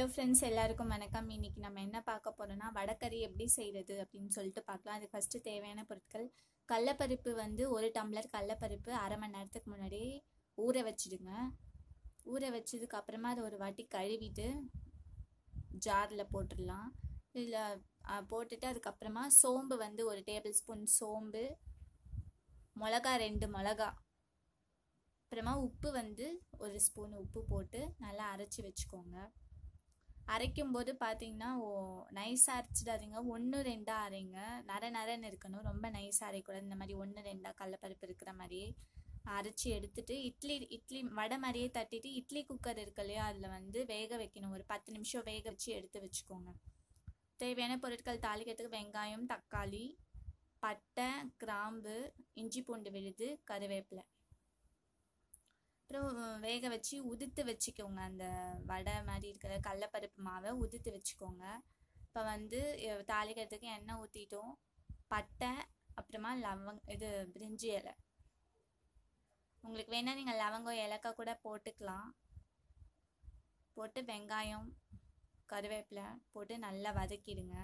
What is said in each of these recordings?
hello friends எல்லாருக்கும் வணக்கம் இன்னைக்கு நம்ம என்ன பார்க்க போறோம்னா வடக்கறி எப்படி செய்கிறது அப்படின்னு சொல்லிட்டு பார்க்கலாம் அது ஃபஸ்ட்டு தேவையான பொருட்கள் கடலப்பருப்பு வந்து ஒரு டம்ளர் கடலப்பருப்பு அரை மணி நேரத்துக்கு முன்னாடி ஊற வச்சிடுங்க ஊற வச்சதுக்கு அப்புறமா அதை ஒரு வாட்டி கழுவிட்டு ஜாரில் போட்டுடலாம் இதில் போட்டுட்டு அதுக்கப்புறமா சோம்பு வந்து ஒரு டேபிள் ஸ்பூன் சோம்பு மிளகா ரெண்டு மிளகா அப்புறமா உப்பு வந்து ஒரு ஸ்பூன் உப்பு போட்டு நல்லா அரைச்சி வச்சுக்கோங்க அரைக்கும் போது பார்த்தீங்கன்னா ஓ நைஸாக அரைச்சிடாதீங்க ஒன்று ரெண்டாக அரைங்க நர நரன்னு இருக்கணும் ரொம்ப நைஸாக அரைக்கூடாது இந்த மாதிரி ஒன்று ரெண்டாக கடலப்பருப்பு இருக்கிற மாதிரி அரைச்சி எடுத்துட்டு இட்லி இட்லி வடை மாதிரியே தட்டிட்டு இட்லி குக்கர் இருக்கு இல்லையா அதில் வந்து வேக வைக்கணும் ஒரு பத்து நிமிஷம் வேக வச்சு எடுத்து வச்சுக்கோங்க தேவையான பொருட்கள் தாளிக்கிறதுக்கு வெங்காயம் தக்காளி பட்டை கிராம்பு இஞ்சி பூண்டு விழுது கருவேப்பிலை அப்புறம் வேக வச்சு உதுத்து வச்சுக்கோங்க அந்த வடை மாதிரி இருக்கிற கடலப்பருப்பு மாவை உதுத்து வச்சுக்கோங்க இப்போ வந்து தாளிக்கிறதுக்கு எண்ணெய் ஊற்றிட்டோம் பட்டை அப்புறமா லவங் இது பிரிஞ்சி இலை உங்களுக்கு வேணால் நீங்கள் லவங்கம் ஏலக்காய் கூட போட்டுக்கலாம் போட்டு வெங்காயம் கருவேப்பிலை போட்டு நல்லா வதக்கிடுங்க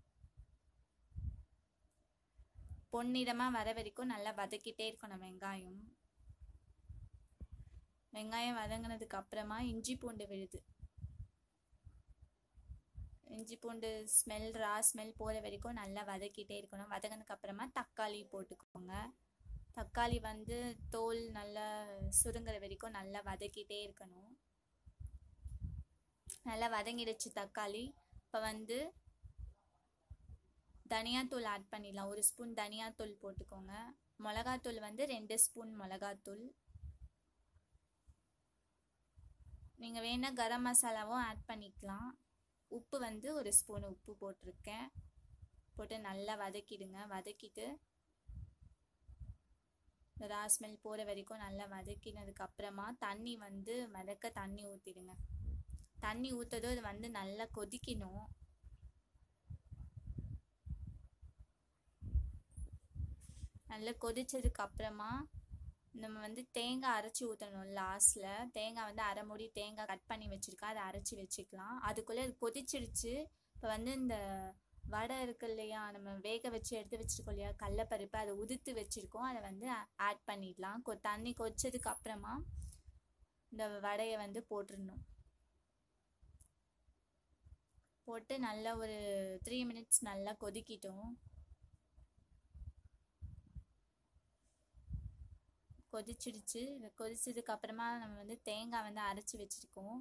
பொன்னிறமாக வர வரைக்கும் நல்லா வதக்கிட்டே இருக்கணும் வெங்காயம் வெங்காயம் வதங்கினதுக்கு அப்புறமா இஞ்சி பூண்டு விழுது இஞ்சி பூண்டு ஸ்மெல் ரா ஸ்மெல் போகிற வரைக்கும் நல்லா வதக்கிட்டே இருக்கணும் வதங்கினதுக்கு அப்புறமா தக்காளி போட்டுக்கோங்க தக்காளி வந்து தோல் நல்லா சுருங்குற வரைக்கும் நல்லா வதக்கிட்டே இருக்கணும் நல்லா வதங்கிடுச்சு தக்காளி இப்போ வந்து தனியாத்தூள் ஆட் பண்ணிடலாம் ஒரு ஸ்பூன் தனியாத்தூள் போட்டுக்கோங்க மிளகாத்தூள் வந்து ரெண்டு ஸ்பூன் மிளகாத்தூள் நீங்கள் வேணால் கரம் மசாலாவும் ஆட் பண்ணிக்கலாம் உப்பு வந்து ஒரு ஸ்பூன் உப்பு போட்டிருக்கேன் போட்டு நல்லா வதக்கிடுங்க வதக்கிட்டு ரா ஸ்மெல் போகிற வரைக்கும் நல்லா வதக்கினதுக்கு அப்புறமா தண்ணி வந்து மிதக்க தண்ணி ஊற்றிடுங்க தண்ணி ஊற்றதும் அது வந்து நல்லா கொதிக்கணும் நல்லா கொதிச்சதுக்கு அப்புறமா நம்ம வந்து தேங்காய் அரைச்சி ஊற்றணும் லாஸ்ட்டில் தேங்காய் வந்து அரை மூடி தேங்காய் கட் பண்ணி வச்சுருக்கேன் அதை அரைச்சி வச்சுக்கலாம் அதுக்குள்ளே அது கொதிச்சிடுச்சு இப்போ வந்து இந்த வடை இருக்கு இல்லையா நம்ம வேக வச்சு எடுத்து வச்சுருக்கோம் இல்லையா கடலப்பருப்பு அதை உதுத்து வச்சுருக்கோம் அதை வந்து ஆட் பண்ணிடலாம் கொ தண்ணி கொதிச்சதுக்கு அப்புறமா இந்த வடையை வந்து போட்டுடணும் போட்டு நல்லா ஒரு த்ரீ மினிட்ஸ் நல்லா கொதிக்கிட்டோம் கொதிச்சிடுச்சு கொதிச்சதுக்கு அப்புறமா நம்ம வந்து தேங்காய் வந்து அரைச்சி வச்சுருக்கோம்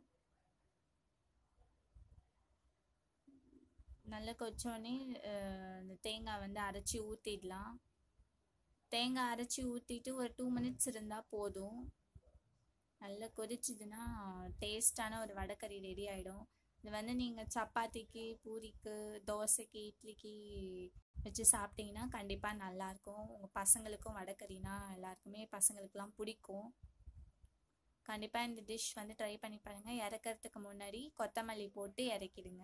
நல்லா கொச்சோடனே இந்த தேங்காய் வந்து அரைச்சி ஊற்றிடலாம் தேங்காய் அரைச்சி ஊற்றிட்டு ஒரு டூ மினிட்ஸ் இருந்தால் போதும் நல்லா கொதிச்சுதுன்னா டேஸ்டான ஒரு வடைக்கறி ரெடி ஆகிடும் இது வந்து நீங்கள் சப்பாத்திக்கு பூரிக்கு தோசைக்கு இட்லிக்கு வச்சு சாப்பிட்டீங்கன்னா கண்டிப்பாக நல்லாயிருக்கும் உங்கள் பசங்களுக்கும் வடைக்கறினா எல்லாருக்குமே பசங்களுக்கெலாம் பிடிக்கும் கண்டிப்பாக இந்த டிஷ் வந்து ட்ரை பண்ணி பாருங்கள் இறக்கிறதுக்கு முன்னாடி கொத்தமல்லி போட்டு இறக்கிடுங்க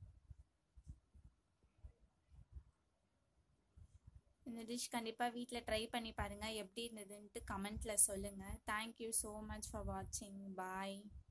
இந்த டிஷ் கண்டிப்பாக வீட்டில் ட்ரை பண்ணி பாருங்கள் எப்படி இருந்ததுன்ட்டு கமெண்ட்டில் சொல்லுங்கள் தேங்க்யூ ஸோ மச் ஃபார் வாட்சிங் பாய்